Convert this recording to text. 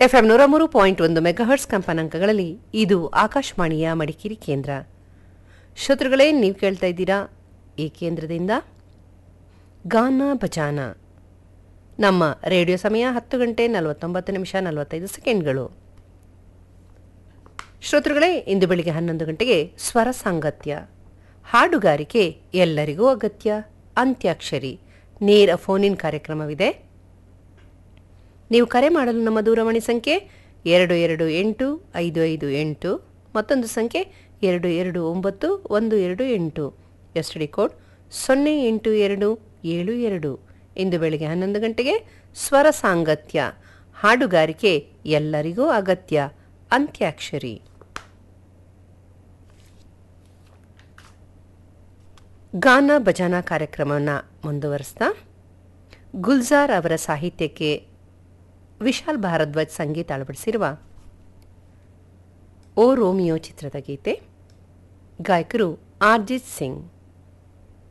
FM ನೂರ ಮೂರು point ಒಂದು ಮೆಗಾಹರ್ಟ್ಸ್ ಕಂಪನಾಂಕಗಳಲ್ಲಿ ಇದು ಆಕಾಶವಾಣಿಯ ಮಡಿಕೇರಿ ಕೇಂದ್ರ ಶ್ರೋತೃಗಳೇ ನೀವು ಕೇಳ್ತಾ ಇದ್ದೀರಾ ಈ ಕೇಂದ್ರದಿಂದ ಗಾನ ಭಜಾನ ನಮ್ಮ ರೇಡಿಯೋ ಸಮಯ ಹತ್ತು ಗಂಟೆ ನಲವತ್ತೊಂಬತ್ತು ನಿಮಿಷ ನಲವತ್ತೈದು ಸೆಕೆಂಡ್ಗಳು ಶ್ರೋತೃಗಳೇ ಇಂದು ಬೆಳಿಗ್ಗೆ ಹನ್ನೊಂದು ಗಂಟೆಗೆ ಸ್ವರ ಸಾಂಗತ್ಯ ಹಾಡುಗಾರಿಕೆ ಎಲ್ಲರಿಗೂ ಅಗತ್ಯ ಅಂತ್ಯಾಕ್ಷರಿ ನೇರ ಫೋನಿನ್ ಕಾರ್ಯಕ್ರಮವಿದೆ ನೀವು ಕರೆ ಮಾಡಲು ನಮ್ಮ ದೂರವಾಣಿ ಸಂಖ್ಯೆ ಎರಡು ಎರಡು ಎಂಟು ಐದು ಐದು ಎಂಟು ಮತ್ತೊಂದು ಸಂಖ್ಯೆ ಎರಡು ಎರಡು ಒಂಬತ್ತು ಒಂದು ಎರಡು ಎಂಟು ಎಸ್ ಡಿ ಕೋಡ್ ಸೊನ್ನೆ ಎಂಟು ಎರಡು ಏಳು ಎರಡು ಇಂದು ಬೆಳಗ್ಗೆ ಹನ್ನೊಂದು ಗಂಟೆಗೆ ಸ್ವರ ಸಾಂಗತ್ಯ ಹಾಡುಗಾರಿಕೆ ಎಲ್ಲರಿಗೂ ಅಗತ್ಯ ಅಂತ್ಯಾಕ್ಷರಿ ಗಾನ ಭಜನಾ ಕಾರ್ಯಕ್ರಮವನ್ನು ಮುಂದುವರಿಸ್ತಾ ಗುಲ್ಜಾರ್ ಅವರ ಸಾಹಿತ್ಯಕ್ಕೆ ವಿಶಾಲ್ ಭಾರದ್ವಾಜ್ ಸಂಗೀತ ಅಳವಡಿಸಿರುವ ಓ ರೋಮಿಯೋ ಚಿತ್ರದ ಗೀತೆ ಗಾಯಕರು ಆರ್ಜಿತ್ ಸಿಂಗ್